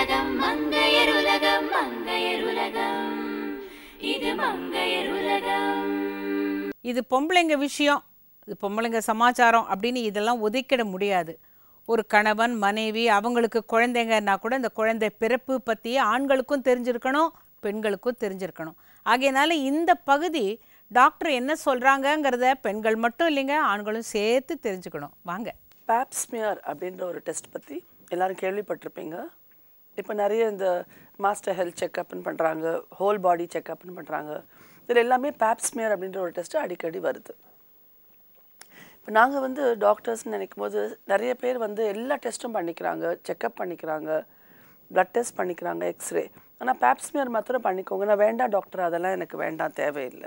உலகம் மங்கையர் உலகம் மங்கையர் உலகம் இது மங்கையர் உலகம் இது பொம்பளைங்க விஷயம் இது பொம்பளைங்க சமாச்சாரம் அப்படின்னு இதெல்லாம் ஒதுக்கிட முடியாது ஒரு கணவன் மனைவி அவங்களுக்கு குழந்தைங்கன்னா கூட இந்த குழந்தை பிறப்பு பற்றி ஆண்களுக்கும் தெரிஞ்சிருக்கணும் பெண்களுக்கும் தெரிஞ்சிருக்கணும் ஆகையினால இந்த பகுதி டாக்டர் என்ன சொல்கிறாங்கங்கிறத பெண்கள் மட்டும் இல்லைங்க ஆண்களும் சேர்த்து தெரிஞ்சுக்கணும் வாங்க பேப்ஸ்மியர் அப்படின்ற ஒரு டெஸ்ட் பற்றி எல்லாரும் கேள்விப்பட்டிருப்பீங்க இப்போ நிறைய இந்த மாஸ்டர் ஹெல்த் செக்அப்னு பண்ணுறாங்க ஹோல் பாடி செக்அப்னு பண்ணுறாங்க இதில் எல்லாமே பேப்ஸ்மியர் அப்படின்ற ஒரு டெஸ்ட்டு அடிக்கடி வருது இப்போ நாங்கள் வந்து டாக்டர்ஸ்னு நினைக்கும் போது நிறைய பேர் வந்து எல்லா டெஸ்ட்டும் பண்ணிக்கிறாங்க செக்கப் பண்ணிக்கிறாங்க ப்ளட் டெஸ்ட் பண்ணிக்கிறாங்க எக்ஸ்ரே ஆனால் பேப்ஸ்மியர் மாத்திரம் பண்ணிக்கோங்க நான் வேண்டாம் டாக்டர் அதெல்லாம் எனக்கு வேண்டாம் தேவையில்லை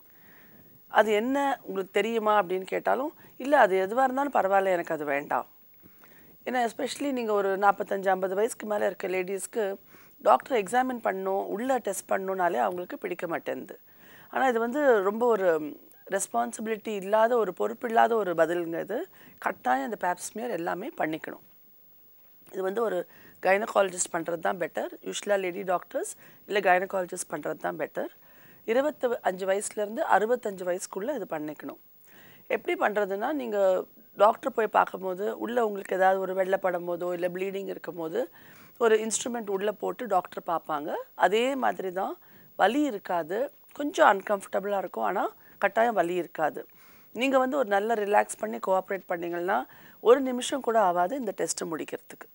அது என்ன உங்களுக்கு தெரியுமா அப்படின்னு கேட்டாலும் இல்லை அது எதுவாக இருந்தாலும் பரவாயில்ல எனக்கு அது வேண்டாம் ஏன்னா எஸ்பெஷலி நீங்கள் ஒரு நாற்பத்தஞ்சு ஐம்பது வயசுக்கு மேலே இருக்க லேடிஸ்க்கு டாக்டர் எக்ஸாமின் பண்ணணும் உள்ளே டெஸ்ட் பண்ணணுனாலே அவங்களுக்கு பிடிக்க மாட்டேங்குது ஆனால் இது வந்து ரொம்ப ஒரு ரெஸ்பான்சிபிலிட்டி இல்லாத ஒரு பொறுப்பு இல்லாத ஒரு பதிலுங்க இது கட்டாயம் இந்த பேப்ஸ்மியர் எல்லாமே பண்ணிக்கணும் இது வந்து ஒரு கைனகாலஜிஸ்ட் பண்ணுறது தான் பெட்டர் யூஸ்வலாக லேடி டாக்டர்ஸ் இல்லை கைனகாலஜிஸ்ட் பண்ணுறது தான் பெட்டர் இருபத்து அஞ்சு வயசுலேருந்து அறுபத்தஞ்சு வயசுக்குள்ளே இது பண்ணிக்கணும் எப்படி பண்ணுறதுன்னா நீங்கள் டாக்டர் போய் பார்க்கும்போது உள்ளே உங்களுக்கு ஏதாவது ஒரு வெள்ளப்படும் போதோ இல்லை ப்ளீடிங் இருக்கும் போது ஒரு இன்ஸ்ட்ருமெண்ட் உள்ளே போட்டு டாக்டர் பார்ப்பாங்க அதே மாதிரி தான் வலி இருக்காது கொஞ்சம் அன்கம்ஃபர்டபுளாக இருக்கும் ஆனால் கட்டாயம் வலி இருக்காது நீங்கள் வந்து ஒரு நல்ல ரிலாக்ஸ் பண்ணி கோஆப்ரேட் பண்ணீங்கன்னா ஒரு நிமிஷம் கூட ஆகாது இந்த டெஸ்ட்டு முடிக்கிறதுக்கு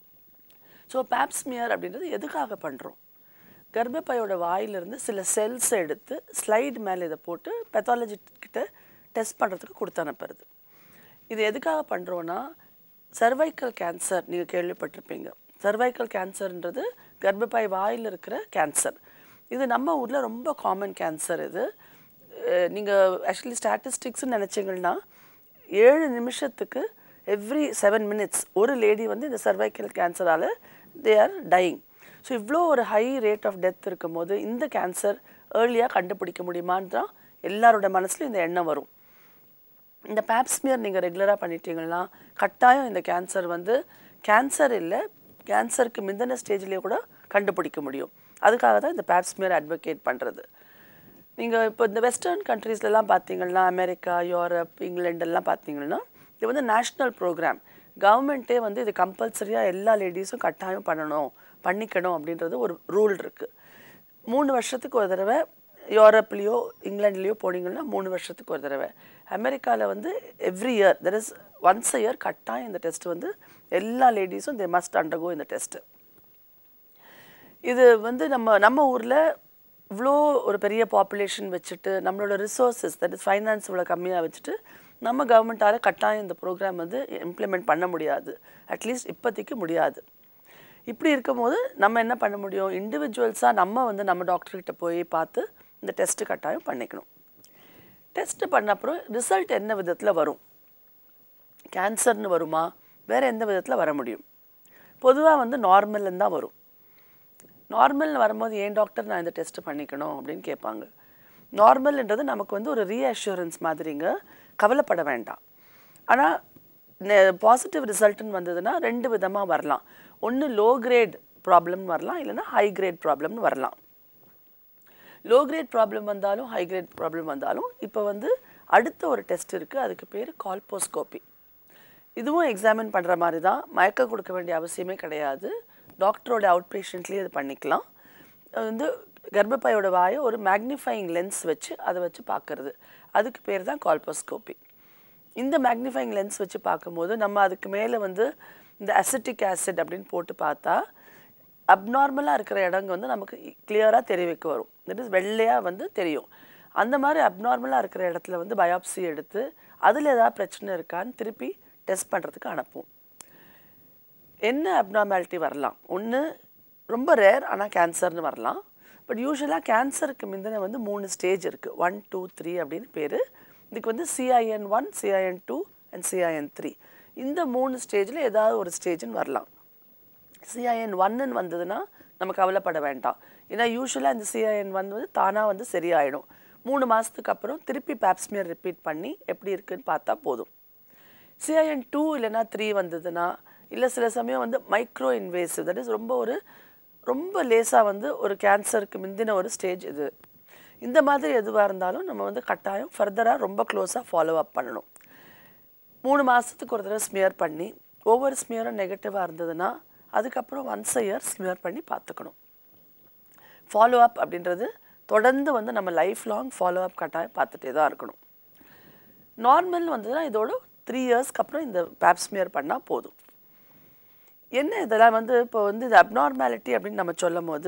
ஸோ பேப்ஸ்மியர் அப்படின்றது எதுக்காக பண்ணுறோம் கர்ப்பப்பையோட வாயிலிருந்து சில செல்ஸ் எடுத்து ஸ்லைடு மேலே இதை போட்டு பெத்தாலஜி கிட்ட டெஸ்ட் பண்ணுறதுக்கு கொடுத்து அனுப்புறது இது எதுக்காக பண்ணுறோன்னா சர்வைக்கல் கேன்சர் நீங்கள் கேள்விப்பட்டிருப்பீங்க சர்வைக்கல் கேன்சர்ன்றது கர்ப்பப்பை வாயில் இருக்கிற கேன்சர் இது நம்ம ஊரில் ரொம்ப காமன் கேன்சர் இது நீங்கள் ஆக்சுவலி ஸ்டாட்டிஸ்டிக்ஸ்னு நினச்சிங்கன்னா ஏழு நிமிஷத்துக்கு எவ்ரி செவன் மினிட்ஸ் ஒரு லேடி வந்து இந்த சர்வைக்கல் கேன்சரால் தே ஆர் டையிங் ஸோ இவ்வளோ ஒரு ஹை ரேட் ஆஃப் டெத் இருக்கும்போது இந்த கேன்சர் ஏர்லியாக கண்டுபிடிக்க முடியுமான்னு தான் எல்லாரோட மனசுலையும் இந்த எண்ணம் வரும் இந்த பேப்ஸ்மியர் நீங்கள் ரெகுலராக பண்ணிட்டீங்கன்னா கட்டாயம் இந்த கேன்சர் வந்து கேன்சர் இல்லை கேன்சருக்கு முந்தின ஸ்டேஜ்லேயே கூட கண்டுபிடிக்க முடியும் அதுக்காக தான் இந்த பேப்ஸ்மியர் அட்வொகேட் பண்ணுறது நீங்கள் இப்போ இந்த வெஸ்டர்ன் கண்ட்ரீஸ்லலாம் பார்த்தீங்கன்னா அமெரிக்கா யூரோப் இங்கிலாண்டெல்லாம் பார்த்தீங்கன்னா இது வந்து நேஷ்னல் ப்ரோக்ராம் கவர்மெண்ட்டே வந்து இது கம்பல்சரியாக எல்லா லேடிஸும் கட்டாயம் பண்ணணும் பண்ணிக்கணும் அப்படின்றது ஒரு ரூல் இருக்குது மூணு வருஷத்துக்கு ஒரு தடவை யூரோப்லேயோ இங்கிலாண்ட்லேயோ போனீங்கன்னா மூணு வருஷத்துக்கு ஒரு தடவை அமெரிக்காவில் வந்து every year there is once a year கட்டாயம் இந்த டெஸ்ட் வந்து எல்லா லேடிஸும் தே மஸ்ட் அண்டர்கோ இந்த டெஸ்ட்டு இது வந்து நம்ம நம்ம ஊரில் இவ்வளோ ஒரு பெரிய பாப்புலேஷன் வச்சுட்டு நம்மளோட ரிசோர்ஸஸ் தட் இஸ் ஃபைனான்ஸ் இவ்வளோ கம்மியாக வச்சுட்டு நம்ம கவர்மெண்ட்டால் கட்டாயம் இந்த ப்ரோக்ராம் வந்து இம்ப்ளிமெண்ட் பண்ண முடியாது அட்லீஸ்ட் இப்போதைக்கு முடியாது இப்படி இருக்கும்போது நம்ம என்ன பண்ண முடியும் இண்டிவிஜுவல்ஸாக நம்ம வந்து நம்ம டாக்டர்கிட்ட போய் பார்த்து இந்த டெஸ்ட்டு கட்டாயம் பண்ணிக்கணும் டெஸ்ட்டு பண்ண அப்புறம் ரிசல்ட் என்ன விதத்தில் வரும் கேன்சர்னு வருமா வேறு எந்த விதத்தில் வர முடியும் பொதுவாக வந்து நார்மல்னு தான் வரும் நார்மல்னு வரும்போது ஏன் டாக்டர் நான் இந்த டெஸ்ட் பண்ணிக்கணும் அப்படின்னு கேட்பாங்க நார்மல்ன்றது நமக்கு வந்து ஒரு ரீஅஷூரன்ஸ் மாதிரிங்க கவலைப்பட வேண்டாம் ஆனால் பாசிட்டிவ் ரிசல்ட்னு வந்ததுன்னா ரெண்டு விதமாக வரலாம் ஒன்று லோ கிரேட் ப்ராப்ளம் வரலாம் இல்லைன்னா ஹை கிரேட் ப்ராப்ளம்னு வரலாம் லோ கிரேட் ப்ராப்ளம் வந்தாலும் ஹை கிரேட் ப்ராப்ளம் வந்தாலும் இப்போ வந்து அடுத்த ஒரு டெஸ்ட் இருக்குது அதுக்கு பேர் கால்போஸ்கோபி இதுவும் எக்ஸாமின் பண்ணுற மாதிரி தான் மயக்கம் கொடுக்க வேண்டிய அவசியமே கிடையாது டாக்டரோட அவுட் பேஷண்ட்லேயே இது பண்ணிக்கலாம் அது வந்து கர்ப்பப்பையோட வாயை ஒரு மேக்னிஃபைங் லென்ஸ் வச்சு அதை வச்சு பார்க்கறது அதுக்கு பேர் தான் கால்போஸ்கோபி இந்த மேக்னிஃபைங் லென்ஸ் வச்சு பார்க்கும்போது நம்ம அதுக்கு மேலே வந்து இந்த அசிட்டிக் ஆசிட் அப்படின்னு போட்டு பார்த்தா அப்நார்மலாக இருக்கிற இடங்க வந்து நமக்கு கிளியராக தெரிவிக்க வரும் தட் இஸ் வெள்ளையாக வந்து தெரியும் அந்த மாதிரி அப்நார்மலாக இருக்கிற இடத்துல வந்து பயாப்சி எடுத்து அதில் ஏதாவது பிரச்சனை இருக்கான்னு திருப்பி டெஸ்ட் பண்ணுறதுக்கு அனுப்புவோம் என்ன அப்நார்மாலிட்டி வரலாம் ஒன்று ரொம்ப ரேர் ஆனால் கேன்சர்னு வரலாம் பட் யூஸ்வலாக கேன்சருக்கு முந்தின வந்து மூணு ஸ்டேஜ் இருக்குது ஒன் டூ த்ரீ அப்படின்னு பேர் இதுக்கு வந்து CIN one CIN two and CIN three இந்த மூணு ஸ்டேஜில் ஏதாவது ஒரு ஸ்டேஜ்னு வரலாம் சிஐஎன் ஒன்னு வந்ததுன்னா நம்ம கவலைப்பட வேண்டாம் ஏன்னா யூஸ்வலாக இந்த சிஐஎன் ஒன் வந்து தானாக வந்து சரியாயிடும் மூணு மாதத்துக்கு அப்புறம் திருப்பி பேப்ஸ்மியர் ரிப்பீட் பண்ணி எப்படி இருக்குன்னு பார்த்தா போதும் சிஐஎன் டூ இல்லைன்னா த்ரீ வந்ததுன்னா இல்லை சில சமயம் வந்து மைக்ரோ இன்வேசிவ் தட் இஸ் ரொம்ப ஒரு ரொம்ப லேசாக வந்து ஒரு கேன்சருக்கு முந்தின ஒரு ஸ்டேஜ் இது இந்த மாதிரி எதுவாக இருந்தாலும் நம்ம வந்து கட்டாயம் ஃபர்தராக ரொம்ப க்ளோஸாக ஃபாலோ அப் பண்ணணும் மூணு மாதத்துக்கு ஒரு தடவை ஸ்மியர் பண்ணி ஒவ்வொரு ஸ்மியரும் நெகட்டிவாக இருந்ததுன்னா அதுக்கப்புறம் ஒன்ஸ் இயர் ஸ்மியர் பண்ணி பார்த்துக்கணும் ஃபாலோ அப் அப்படின்றது தொடர்ந்து வந்து நம்ம லைஃப் லாங் ஃபாலோ அப் கட்டாயம் பார்த்துட்டே தான் இருக்கணும் நார்மல் வந்ததுன்னா இதோட த்ரீ இயர்ஸ்க்கு அப்புறம் இந்த பேப் ஸ்மியர் பண்ணால் போதும் என்ன இதெல்லாம் வந்து இப்போ வந்து இது அப்நார்மாலிட்டி அப்படின்னு நம்ம சொல்லும் போது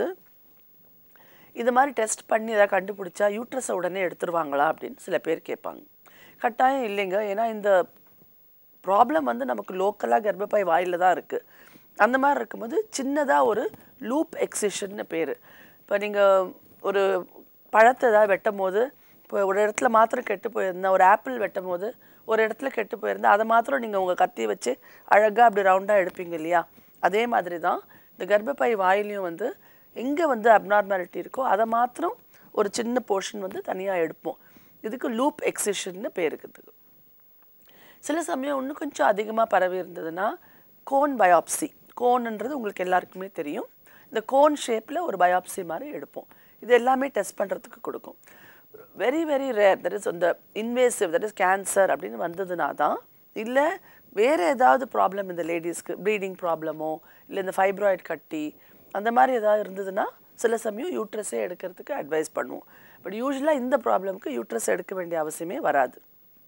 இது மாதிரி டெஸ்ட் பண்ணி எதாவது கண்டுபிடிச்சா யூட்ரஸை உடனே எடுத்துருவாங்களா அப்படின்னு சில பேர் கேட்பாங்க கட்டாயம் இல்லைங்க ஏன்னா இந்த ப்ராப்ளம் வந்து நமக்கு லோக்கலாக கர்ப்பப்பை வாயில் தான் இருக்குது அந்த மாதிரி இருக்கும்போது சின்னதாக ஒரு லூப் எக்ஸிஷன்னு பேர் இப்போ நீங்கள் ஒரு பழத்தை ஏதாவது வெட்டும் போது இப்போ ஒரு இடத்துல மாத்திரம் கெட்டு போயிருந்தா ஒரு ஆப்பிள் வெட்டும் போது ஒரு இடத்துல கெட்டு போயிருந்தா அதை மாத்திரம் நீங்கள் உங்கள் கத்தியை வச்சு அழகாக அப்படி ரவுண்டாக எடுப்பீங்க இல்லையா அதே மாதிரி தான் இந்த கர்ப்பப்பை வாயிலையும் வந்து எங்கே வந்து அப்நார்மாலிட்டி இருக்கோ அதை மாத்திரம் ஒரு சின்ன போர்ஷன் வந்து தனியாக எடுப்போம் இதுக்கு லூப் எக்ஸிஷன்னு பேர் இருக்குது சில சமயம் இன்னும் கொஞ்சம் அதிகமாக பரவி இருந்ததுன்னா கோன் பயாப்சி கோன்ன்றது உங்களுக்கு எல்லாருக்குமே தெரியும் இந்த கோன் ஷேப்பில் ஒரு பயாப்சி மாதிரி எடுப்போம் இது எல்லாமே டெஸ்ட் பண்ணுறதுக்கு கொடுக்கும் very very rare that is அந்த இன்வேசிவ் தட் இஸ் கேன்சர் அப்படின்னு வந்ததுனா தான் இல்லை வேறு ஏதாவது ப்ராப்ளம் இந்த லேடிஸ்க்கு ப்ளீடிங் ப்ராப்ளமோ இல்லை இந்த ஃபைப்ராய்டு கட்டி அந்த மாதிரி ஏதாவது இருந்ததுன்னா சில சமயம் யூட்ரஸே எடுக்கிறதுக்கு அட்வைஸ் பண்ணுவோம் பட் யூஸ்வலாக இந்த ப்ராப்ளம்க்கு யூட்ரஸ் எடுக்க வேண்டிய அவசியமே வராது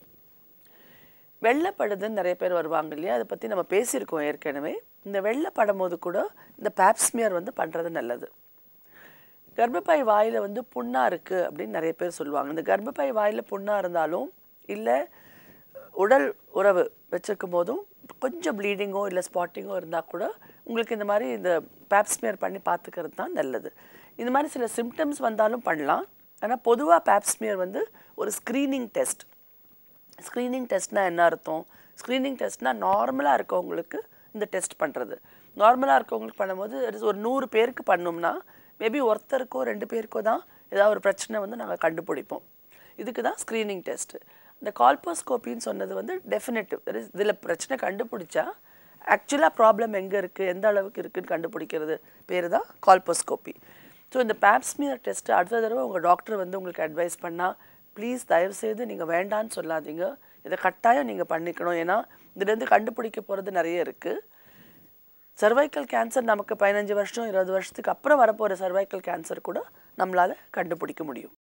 வெள்ளைப்படுதுன்னு நிறைய பேர் வருவாங்க இல்லையா அதை பற்றி நம்ம பேசியிருக்கோம் ஏற்கனவே இந்த வெள்ளைப்படும் போது கூட இந்த பேப்ஸ்மியர் வந்து பண்ணுறது நல்லது கர்ப்பப்பை வாயில் வந்து புண்ணாக இருக்குது அப்படின்னு நிறைய பேர் சொல்லுவாங்க இந்த கர்ப்பப்பை வாயில் புண்ணாக இருந்தாலும் இல்லை உடல் உறவு வச்சிருக்கும் போதும் கொஞ்சம் ப்ளீடிங்கோ இல்லை ஸ்பாட்டிங்கோ இருந்தால் கூட உங்களுக்கு இந்த மாதிரி இந்த பேப்ஸ்மியர் பண்ணி பார்த்துக்கிறது தான் நல்லது இந்த மாதிரி சில சிம்டம்ஸ் வந்தாலும் பண்ணலாம் ஆனால் பொதுவாக பேப்ஸ்மியர் வந்து ஒரு ஸ்க்ரீனிங் டெஸ்ட் ஸ்க்ரீனிங் டெஸ்ட்னா என்ன அர்த்தம் ஸ்க்ரீனிங் டெஸ்ட்னா நார்மலாக இருக்கவங்களுக்கு இந்த டெஸ்ட் பண்ணுறது நார்மலாக இருக்கவங்களுக்கு பண்ணும்போது it is ஒரு நூறு பேருக்கு பண்ணோம்னா மேபி ஒருத்தருக்கோ ரெண்டு பேருக்கோ தான் ஏதாவது ஒரு பிரச்சனை வந்து நாங்கள் கண்டுபிடிப்போம் இதுக்கு தான் ஸ்க்ரீனிங் டெஸ்ட்டு இந்த கால்போஸ்கோப்பின்னு சொன்னது வந்து டெஃபினட்டிவ் இதில் பிரச்சனை கண்டுபிடிச்சா ஆக்சுவலாக ப்ராப்ளம் எங்கே இருக்குது எந்த அளவுக்கு இருக்குன்னு கண்டுபிடிக்கிறது பேர் தான் கால்போஸ்கோப்பி ஸோ இந்த பேப்ஸ்மியர் டெஸ்ட்டு அடுத்த தடவை உங்கள் டாக்டர் வந்து உங்களுக்கு அட்வைஸ் பண்ணால் ப்ளீஸ் தயவுசெய்து நீங்கள் வேண்டான்னு சொல்லாதீங்க இதை கட்டாயம் நீங்கள் பண்ணிக்கணும் ஏன்னா இதுலேருந்து கண்டுபிடிக்க போகிறது நிறைய இருக்குது சர்வைக்கல் கேன்சர் நமக்கு பதினஞ்சு வருஷம் இருபது வருஷத்துக்கு அப்புறம் வரப்போகிற சர்வைக்கல் கேன்சர் கூட நம்மளால் கண்டுபிடிக்க முடியும்